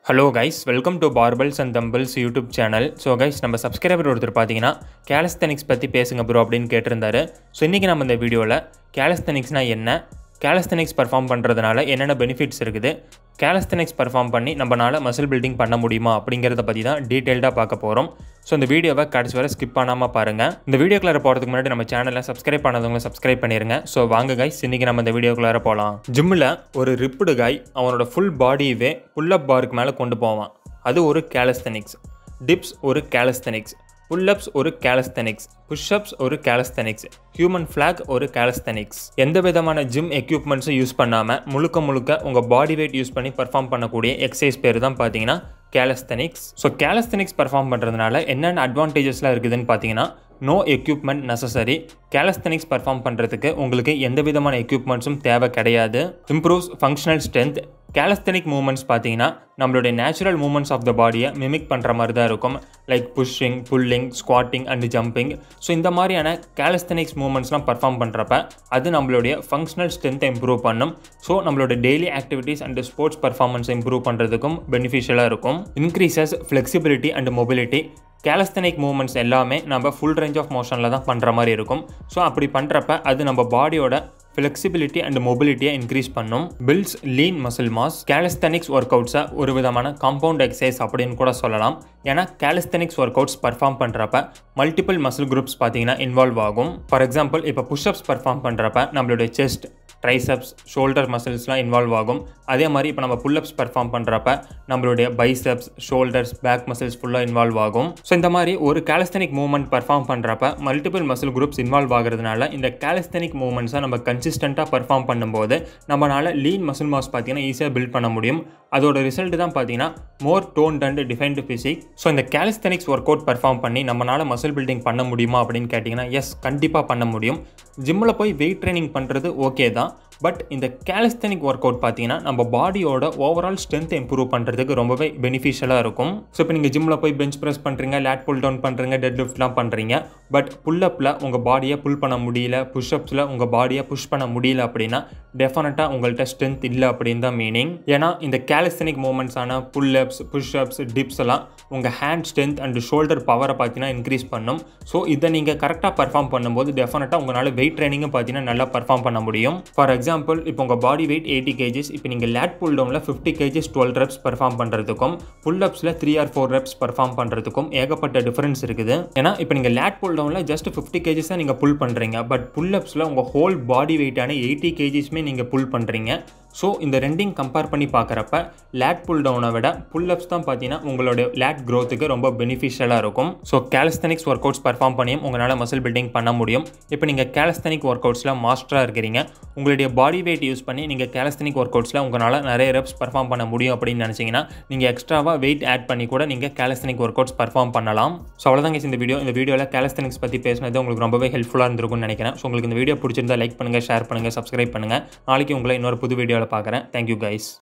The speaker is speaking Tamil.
hello guys welcome to barbells and dumbbells YouTube channel so guys நம்ம சப்ஸ்கிரைபர் ஒருத்தர் பார்த்தீங்கன்னா கேலஸ்தனிக்ஸ் பற்றி பேசுங்க ப்ரோ அப்படின்னு கேட்டிருந்தாரு ஸோ இன்றைக்கி நம்ம இந்த வீடியோவில் கேலஸ்தனிக்ஸ்னால் என்ன கேலஸ்தனிக்ஸ் பர்ஃபார்ம் பண்ணுறதுனால என்னென்ன பெனிஃபிட்ஸ் இருக்குது கேலஸ்தனிக்ஸ் பர்ஃபார்ம் பண்ணி நம்மளால் மசில் பில்டிங் பண்ண முடியுமா அப்படிங்கிறத பற்றி தான் டீட்டெயில்டாக பார்க்க போகிறோம் ஸோ இந்த வீடியோவை கடைசி வரை ஸ்கிப் பண்ணாமல் பாருங்கள் இந்த வீடியோக்குள்ளார போகிறதுக்கு முன்னாடி நம்ம சேனலை சப்ஸ்கிரைப் பண்ணாதவங்க சப்ஸ்கிரைப் பண்ணிடுங்க ஸோ வாங்க கைஸ் இன்றைக்கி நம்ம இந்த வீடியோக்குள்ளார போகலாம் ஜிம்மில் ஒரு ரிப்புடு காய் அவனோட ஃபுல் பாடியவே புல்லப் பாருக்கு மேலே கொண்டு போவான் அது ஒரு கேலஸ்தனிக்ஸ் டிப்ஸ் ஒரு கேலஸ்தனிக்ஸ் புல்லப்ஸ் ஒரு கேலஸ்தனிக்ஸ் புஷ்அப்ஸ் ஒரு கேலஸ்தனிக்ஸ் ஹியூமன் ஃப்ளாக் ஒரு கேலஸ்தனிக்ஸ் எந்த விதமான ஜிம் எக்யூப்மெண்ட்ஸும் யூஸ் பண்ணாமல் முழுக்க முழுக்க உங்கள் பாடி வெயிட் யூஸ் பண்ணி பர்ஃபார்ம் பண்ணக்கூடிய எக்ஸசைஸ் பேர் தான் பார்த்தீங்கன்னா கேலஸ்தனிக்ஸ் ஸோ கேலஸ்தனிக்ஸ் பர்ஃபார்ம் பண்ணுறதுனால என்னென்ன அட்வான்டேஜஸ்லாம் இருக்குதுன்னு பார்த்தீங்கன்னா no equipment necessary calisthenics perform பண்ணுறதுக்கு உங்களுக்கு எந்த விதமான எக்யூப்மெண்ட்ஸும் தேவை கிடையாது improves functional strength calisthenic movements பார்த்தீங்கன்னா நம்மளுடைய நேச்சுரல் மூமெண்ட்ஸ் ஆஃப் த பாடியை மிமிக் பண்ணுற மாதிரி தான் இருக்கும் like pushing pulling squatting and jumping so இந்த மாதிரியான கேலஸ்தனிக்ஸ் மூமெண்ட்ஸ்லாம் பர்ஃபார்ம் பண்ணுறப்ப அது நம்மளுடைய ஃபங்க்ஷனல் ஸ்ட்ரென்த்தை இம்ப்ரூவ் பண்ணும் ஸோ நம்மளோட டெய்லி ஆக்டிவிட்டீஸ் அண்ட் ஸ்போர்ட்ஸ் பர்ஃபார்மன்ஸை இம்ப்ரூவ் பண்ணுறதுக்கும் பெனிஃபிஷியலாக இருக்கும் increases flexibility and mobility calisthenic movements எல்லாமே நம்ம ஃபுல் ரேஞ்ச் ஆஃப் மோஷனில் தான் பண்ணுற மாதிரி இருக்கும் ஸோ அப்படி பண்ணுறப்ப அது நம்ம பாடியோட ஃப்ளெக்சிபிலிட்டி அண்ட் மொபிலிட்டியை இன்க்ரீஸ் பண்ணும் builds lean muscle mass calisthenics ஒர்க் அவுட்ஸை ஒரு விதமான காம்பவுண்ட் எக்ஸசைஸ் அப்படின்னு கூட சொல்லலாம் ஏன்னா கேலஸ்தனிக்ஸ் ஒர்க் அவுட்ஸ் பர்ஃபார்ம் பண்ணுறப்ப மல்டிபிள் மசில் குரூப்ஸ் பார்த்தீங்கன்னா இன்வால்வ் ஆகும் ஃபார் எக்ஸாம்பிள் இப்போ புஷ்அப்ஸ் பர்ஃபார்ம் பண்ணுறப்ப நம்மளுடைய செஸ்ட் ட்ரைசப்ஸ் ஷோல்டர் மசில்ஸ்லாம் இன்வால்வ் ஆகும் அதே மாதிரி இப்போ நம்ம புல்லப்ஸ் பர்ஃபார்ம் பண்ணுறப்ப நம்மளுடைய பைசப்ஸ் ஷோல்டர்ஸ் பேக் மசில்ஸ் ஃபுல்லாக இன்வால்வ் ஆகும் ஸோ இந்த மாதிரி ஒரு கேலஸ்தனிக் மூவ்மெண்ட் பர்ஃபார்ம் பண்ணுறப்ப மல்டிபிள் மசில் குரூப்ஸ் இன்வால்வ் ஆகிறதுனால இந்த கேலஸ்தனிக் மூவ்மெண்ட்ஸை நம்ம கன்சிஸ்டண்ட்டாக பர்ஃபார்ம் பண்ணும்போது நம்மளால் லீன் மசில் மாஸ் பார்த்தீங்கன்னா ஈஸியாக பில்ட் பண்ண முடியும் அதோட ரிசல்ட் தான் பார்த்தீங்கன்னா more toned and defined physique so இந்த கேலிஸ்தனிக்ஸ் ஒர்க் அவுட் பர்ஃபார்ம் பண்ணி நம்மளால் மசில் பில்டிங் பண்ண முடியுமா அப்படின்னு கேட்டிங்கன்னா எஸ் கண்டிப்பாக பண்ண முடியும் ஜிம்மில் போய் வெயிட் ட்ரைனிங் பண்ணுறது ஓகே தான் பட் இந்த கேலிஸ்தனிக் ஒர்க் அவுட் பார்த்தீங்கன்னா நம்ம பாடியோட ஓவரால் ஸ்ட்ரென்த்தை இம்ப்ரூவ் பண்ணுறதுக்கு ரொம்பவே பெனிஃபிஷியலாக இருக்கும் ஸோ இப்போ நீங்கள் ஜிம்மில் போய் பெஞ்ச் ப்ரெஸ் பண்ணுறீங்க லேட் புல் டவுன் பண்ணுறீங்க டெட் லிஃப்ட்லாம் பண்ணுறீங்க பட் புல்லப்பில் உங்கள் பாடியை புல் பண்ண முடியல புஷ்அப்ஸில் உங்கள் பாடியை புஷ் பண்ண முடியல அப்படின்னா டெஃபினட்டாக உங்கள்கிட்ட ஸ்ட்ரென்த் இல்லை அப்படின்னு தான் மீனிங் ஏன்னா இந்த கேலிஸ்தனிக் மூமெண்ட்ஸான புல்லப்ஸ் புஷ்அப்ஸ் டிப்ஸ் எல்லாம் உங்கள் ஹேண்ட் ஸ்ட்ரென்த் அண்ட் ஷோல்டர் பவரை பார்த்தீங்கன்னா இன்க்ரீஸ் பண்ணும் ஸோ இதை நீங்கள் கரெக்டாக பர்ஃபார்ம் பண்ணும்போது டெஃபினட்டாக உங்களால் வெயிட் ட்ரைனிங்கும் பார்த்தீங்கன்னா நல்லா பர்ஃபார்ம் பண்ண முடியும் ஃபார் எக்ஸாம்பிள் இப்போ உங்கள் பாடி வெயிட் எயிட்டி கேஜிஸ் இப்போ நீங்கள் லேட் புல் டவுனில் fifty KGs twelve reps perform பண்ணுறதுக்கும் புல்லப்ஸில் three or four reps perform பண்ணுறதுக்கும் ஏகப்பட்ட டிஃபரன்ஸ் இருக்குது ஏன்னா இப்போ நீங்கள் லேட் புல் டவுனில் ஜஸ்ட் ஃபிஃப்டி கேஜிஸ் தான் நீங்கள் புல் பண்ணுறீங்க பட் புல்லப்ஸில் உங்கள் ஹோல் பாடி வெயிட்டான எயிட்டி கேஜிஸ்மே நீங்கள் புல் பண்ணுறீங்க ஸோ இந்த ரெண்டையும் கம்பேர் பண்ணி பார்க்குறப்ப லேட் புல் டவுனை விட புல்லப்ஸ் தான் பார்த்தீங்கன்னா உங்களோட லேட் க்ரோத்துக்கு ரொம்ப பெனிஃபிஷியலாக இருக்கும் so calisthenics workouts perform பண்ணியும் உங்களால் மசில் பில்டிங் பண்ண முடியும் இப்போ நீங்கள் கேலஸ்தனிக் ஒர்க் அவுட்ஸில் மாஸ்டராக இருக்கிறீங்க உங்களுடைய பாடி வெயிட் யூஸ் பண்ணி நீங்கள் கேலஸ்தனிக் ஒர்க் அவுட்ஸில் உங்களால் நிறைய ரெப்ஸ் பர்ஃபார்ம் பண்ண முடியும் அப்படின்னு நினச்சிங்கன்னா நீங்கள் எக்ஸ்ட்ராவாக வெயிட் ஆட் பண்ணி கூட நீங்கள் கேலஸ்தனிக் ஒர்க் அவுட்ஸ் பர்ஃபார்ம் பண்ணலாம் ஸோ அவ்வளோதாங்க இந்த வீடியோ இந்த வீடியோவில் கேலஸ்தனிக்ஸ் பற்றி பேசினது உங்களுக்கு ரொம்பவே ஹெல்ப்ஃபுல்லாக இருந்திருக்கும்னு நினைக்கிறேன் ஸோ உங்களுக்கு இந்த வீடியோ பிடிச்சிருந்தா லைக் பண்ணுங்கள் ஷேர் பண்ணுங்கள் சப்ஸ்கிரைப் பண்ணுங்கள் நாளைக்கு உங்களை இன்னொரு புது வீடியோவில் பார்க்குறேன் தேங்க்யூ கைஸ்